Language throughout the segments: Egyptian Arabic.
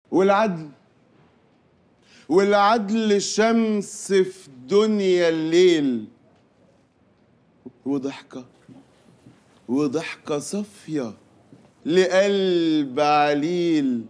والعدل والعدل شمس في دنيا الليل وضحكة وضحكة صافية لقلب عليل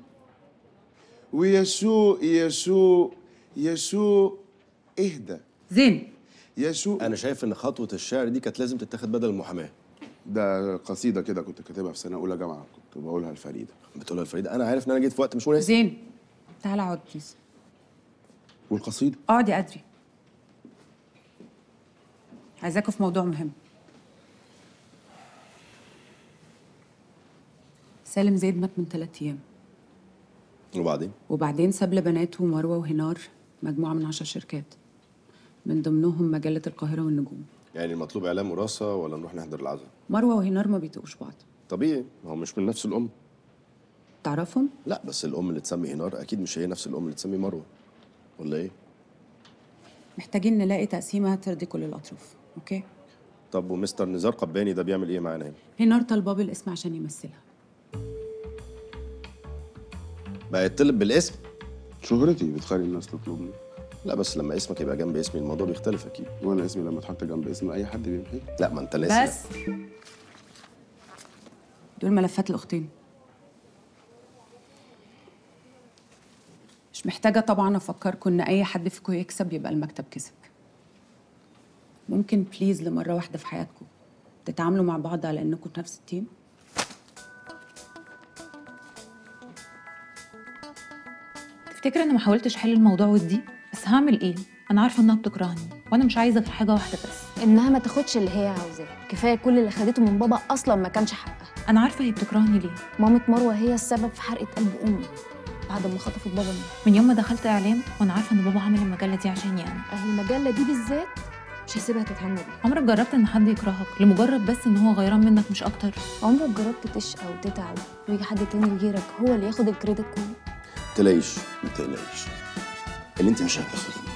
ويشوق يشوق يشوق اهدى زين يشوق انا شايف ان خطوه الشعر دي كانت لازم تتاخد بدل المحاماه ده قصيدة كده كنت كاتبها في سنة أولى جامعة كنت بقولها لفريدة بتقولها لفريده انا عارف ان انا جيت في وقت مش مناسب زين تعالى اقعد بليز والقصيدة اقعد يا ادري عايزاكوا في موضوع مهم سالم زيد مات من ثلاث ايام وبعدين وبعدين ساب لبناته مروه وهنار مجموعه من عشر شركات من ضمنهم مجله القاهره والنجوم يعني المطلوب اعلام وراثه ولا نروح نحضر العزاء مروه وهنار ما بيطيقوش بعض طبيعي ما هو مش من نفس الام تعرفهم لا بس الام اللي تسمي هنار اكيد مش هي نفس الام اللي تسمي مروه ولا ايه محتاجين نلاقي تقسيمه ترضي كل الاطراف اوكي طب ومستر نزار قباني ده بيعمل ايه معانا هنا هنار طالباه بالاسم عشان يمثلها بقى يطلب بالاسم شهرتي بتخلي الناس تطلبني لا بس لما اسمك يبقى جنب اسمي الموضوع بيختلف اكيد وأنا اسمي لما اتحط جنب اسم أي حد بيمحي لا ما انت لازم بس دول ملفات الاختين مش محتاجة طبعا أفكركم إن أي حد فيكم يكسب يبقى المكتب كسب ممكن بليز لمرة واحدة في حياتكم تتعاملوا مع بعض على إنكم نفس التيم تفتكر انا ما حاولتش احل الموضوع ودي بس هعمل ايه انا عارفه انها بتكرهني وانا مش عايزه غير حاجه واحده بس انها ما تاخدش اللي هي عاوزاه كفايه كل اللي خدته من بابا اصلا ما كانش حقها انا عارفه هي بتكرهني ليه مامة مروه هي السبب في حرقه قلب امي بعد ما خطفت بابا منها من يوم ما دخلت اعلام وانا عارفه ان بابا عامل المجله دي عشاني انا اهل المجله دي بالذات مش هسيبها تتهنى بيها عمرك جربت ان حد يكرهك لمجرد بس ان هو غيران منك مش اكتر عمرك جربت تشقى وتتعب ويجي حد تاني غيرك هو اللي ياخد الكريدت كله تلاقيش ما تقلقيش اللي انت مش هتاخديه